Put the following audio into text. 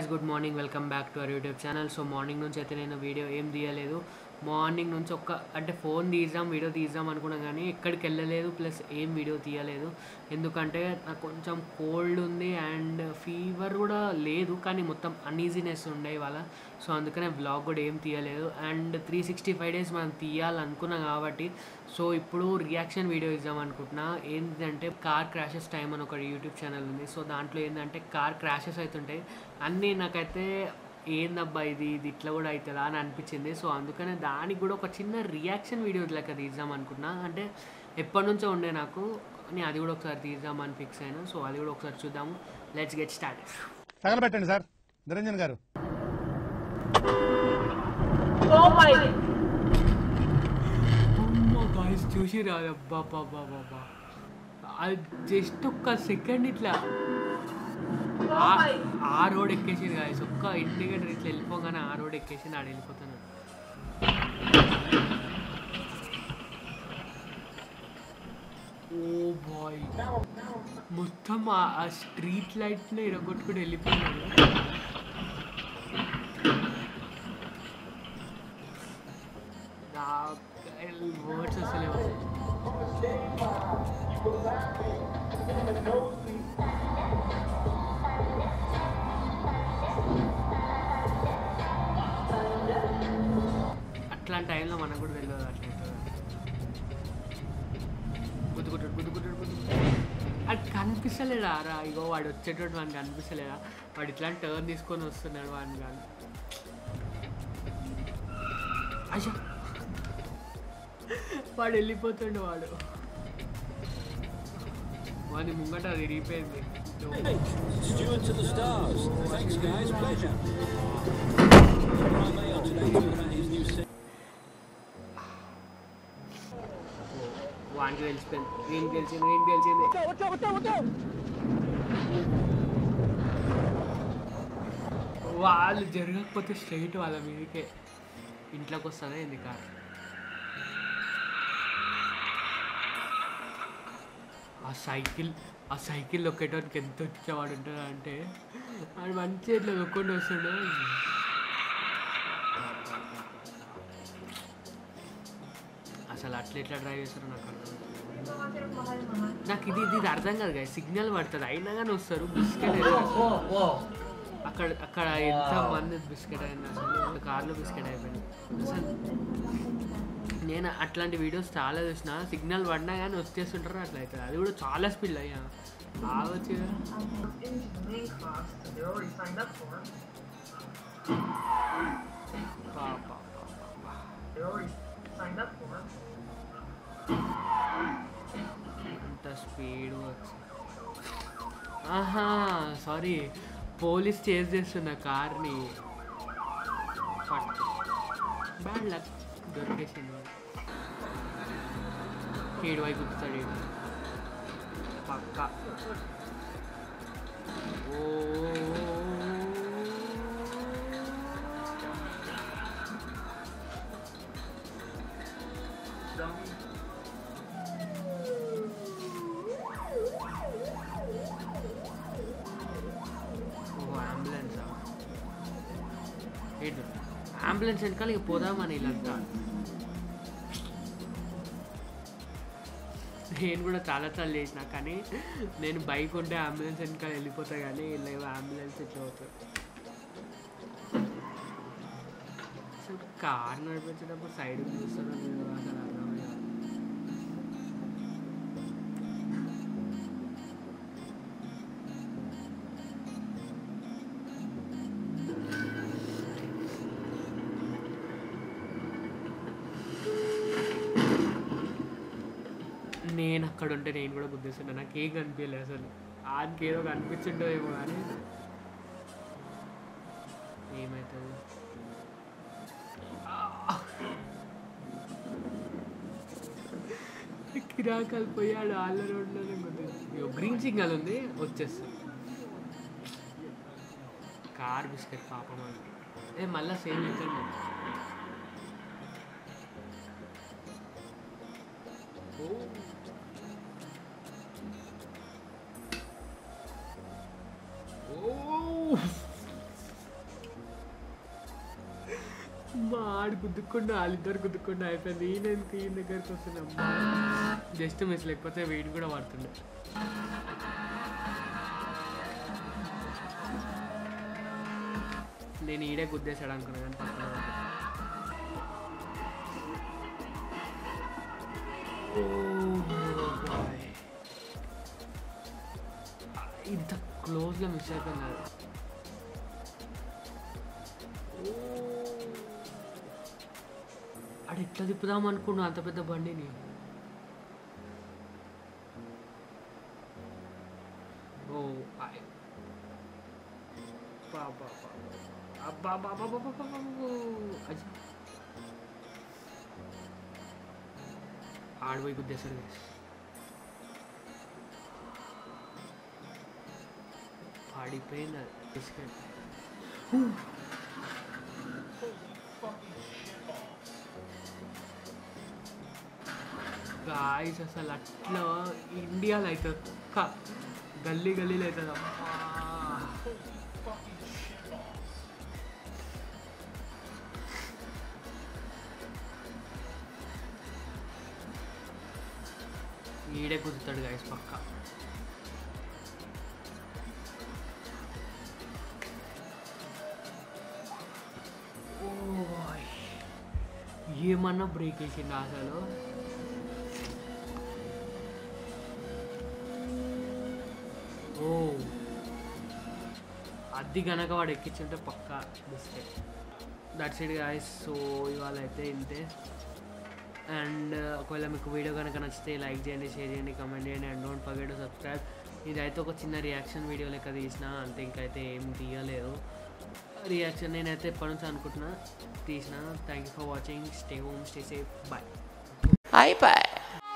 Guys good morning welcome back to our YouTube channel so morning నుంచి అయితే నేను video ఏం తీయలేదు మార్నింగ్ నుంచి ఒక్క అంటే ఫోన్ తీద్దాం వీడియో తీద్దాం అనుకున్నాం కానీ ఎక్కడికి వెళ్ళలేదు ప్లస్ ఏం వీడియో తీయలేదు ఎందుకంటే నాకు కొంచెం కోల్డ్ ఉంది అండ్ ఫీవర్ కూడా లేదు కానీ మొత్తం అన్ఈజీనెస్ ఉండే ఇవాళ సో అందుకనే బ్లాగ్ కూడా ఏం తీయలేదు and three sixty five days మనం తీయాలనుకున్నాం కాబట్టి సో ఇప్పుడు రియాక్షన్ వీడియో ఇద్దాం అనుకుంటున్నా ఏంటంటే కార్ క్రాషెస్ టైం అని ఒక యూట్యూబ్ ఛానల్ ఉంది సో దాంట్లో ఏంటంటే కార్ క్రాషెస్ అవుతుంటాయి అన్నీ నాకైతే ఏందబ్బా ఇది ఇది ఇట్లా కూడా అవుతుందా అని అనిపించింది సో అందుకనే దానికి కూడా ఒక చిన్న రియాక్షన్ వీడియో లెక్క తీద్దాం అనుకున్నా అంటే ఎప్పటి నుంచో ఉండే నాకు నేను అది కూడా ఒకసారి తీద్దామని ఫిక్స్ అయినా సో అది కూడా ఒకసారి చూద్దాము లెట్స్ గెట్ స్టార్ట్ తగలబెట్టండి సార్ నిరంజన్ గారు అమ్మో గాయస్ చూసి రాదు అబ్బా బాబా బాబా అది జస్ట్ ఒక్క సెకండ్ ఇట్లా ఆ- ఆ రోడ్ ఎక్కేసింది గాయస్ ఒక్క ఇండికేటర్ ఇట్లా వెళ్ళిపోగానే ఆ రోడ్ ఎక్కేసింది ఆడ వెళ్ళిపోతాను ఓ బాయ్ మొత్తం ఆ- ఆ స్ట్రీట్ లైట్ని ఇరగొట్టుకుని వెళ్ళిపోయినాడు వర్డ్స్ అసలు అట్లాంటి టైంలో మనకు కూడా తెలియదు అట్లా గుద్దుకుంటాడు గుద్దుకుంటాడు గుద్దుకుంటాడు అది కనిపిస్తలేదా రా ఇగో వాడు వచ్చేటోడు వాడికి కనిపిస్తలేదా వాడు ఇట్లాంటి టర్న్ తీసుకొని వస్తున్నాడు వాడిని కానీ అయ్యా వాడు వెళ్ళిపోతుండు వాడు వాడి ముంగట అది విరిగిపోయింది Steward to the stars. Thanks, guys. Pleasure. Mail today to about his new set. వానికి తెలిసిపోయింది వీనికి తెలిసింది వీనికి తెలిసింది వాళ్ళు జరగకపోతే స్ట్రైట్ వాళ్ళ మీదకే ఇంట్లోకి వస్తానే ఇది కార్ ఆ సైకిల్ ఆ సైకిల్ ఒక్కేటానికి ఎంత వచ్చేవాడు ఉంటాడు అంటే వాడు మంచిగా ఇట్లా దొక్కుండా వస్తాడు అసలు అట్లా ఎట్లా డ్రైవ్ చేస్తారో నాకు అర్థం కాదు. నాకు ఇది ఇది ఇది అర్థం కాదు కదా సిగ్నల్ పడుతుంది అయినా కానీ వస్తారు బిస్కెట్ అక్కడ అక్కడ ఎంత మంది బిస్కెట్ అయింది అసలు కార్లో బిస్కెట్ అయిపోయింది అసలు నేను అట్లాంటి వీడియోస్ చాలా చూసిన సిగ్నల్ పడినా కానీ వచ్చేస్తుంటారు అట్లా అవుతుంది అది కూడా చాలా స్పీడ్ అయ్యా ఆవచ్చు కదా. into the main class that they already signed up for. పా, పా, పా, పా, పా. They already signed up for. అంత స్పీడ్ వచ్చి ఆహా సారీ పోలీస్ చేజ్ చేస్తున్న కార్ని పట్టు బ్యాడ్ లక్ దొరికేసింది ఏడు వైపు గుర్తాడు ఈడు. పక్క ఓ ఓ అంబులెన్స్ ఏంటి అంబులెన్స్ వెనకాల ఇక పోదామని వీళ్ళంతా నేను కూడా చాలా సార్లు చేసిన కానీ నేను బైక్ ఉంటే అంబులెన్స్ వెనకాల వెళ్ళిపోతా కానీ వీళ్ళు అంబులెన్స్ ఇట్లా పోతుంది అసలు కార్ నడిపించేటప్పుడు సైడ్ చూస్తారో లేదో అసలు అర్థం కాదు నేను అక్కడ ఉంటే నేను కూడా గుద్దేస్తున్నా నాకు ఏం కనిపించలేదు అసలు ఆడికి ఏదో కనిపించుంటుందేమో కానీ ఏమవుతుంది కిరాకాలు పోయాడు ఆళ్ళ రోడ్లోనే గుద్దేసి గ్రీన్ సిగ్నల్ ఉంది వచ్చేస్తుంది కార్ బిస్కెట్ పాపం అది ఏ మళ్ళీ సేమ్ ఇక్కడ ఓ ఓ ఆడు గుద్దుకుండా వాళ్ళిద్దరు గుద్దుకుండా అయిపోయింది ఈయన ఎందుకు ఈయన దగ్గరికి వస్తున్నాం జస్ట్ మిస్ లేకపోతే వెయిట్ కూడా పడుతుండే నేను ఈడే గుద్దేశాడు అనుకున్నా కానీ పక్కన పడ్డా. Oh boy. ఇంత క్లోజ్లో మిస్ అయిపోయినారు అడు ఎట్లా తిప్పుదాం అనుకున్నా అంత పెద్ద బండిని ఓ ఐ- బా బా బా బా. అబ్బా బా బా బా బా బా బా బా. అజ్జా. ఆడపోయి గుద్దేశాడు guys. పాడిపోయింది అది బిస్కెట్ గాయస్ అసలు అట్లా ఇండియాలో అవుతుంది ఒక్క గల్లీ గల్లీలో అవుతుంది అమ్మా ఈడే కుదుతాడు గాయస్ పక్క ఓయ్. ఏమన్నా బ్రేక్ వేసిండు అసలు ఓ అది గనక వాడు ఎక్కించుంటే పక్కా mistake that's it guys so ఇవాళ అయితే ఇంతే అండ్ ఒకవేళ మీకు వీడియో కనుక నచ్చితే లైక్ చేయండి షేర్ చేయండి కమెంట్ చేయండి and don't forget to subscribe ఇదైతే ఒక చిన్న రియాక్షన్ వీడియో లెక్క తీసిన అంతే ఇంకైతే ఏం తీయలేదు రియాక్షన్ నేనైతే ఎప్పటి నుంచి అనుకుంటున్నా తీసిన thank you for watching stay home stay safe bye Bye bye.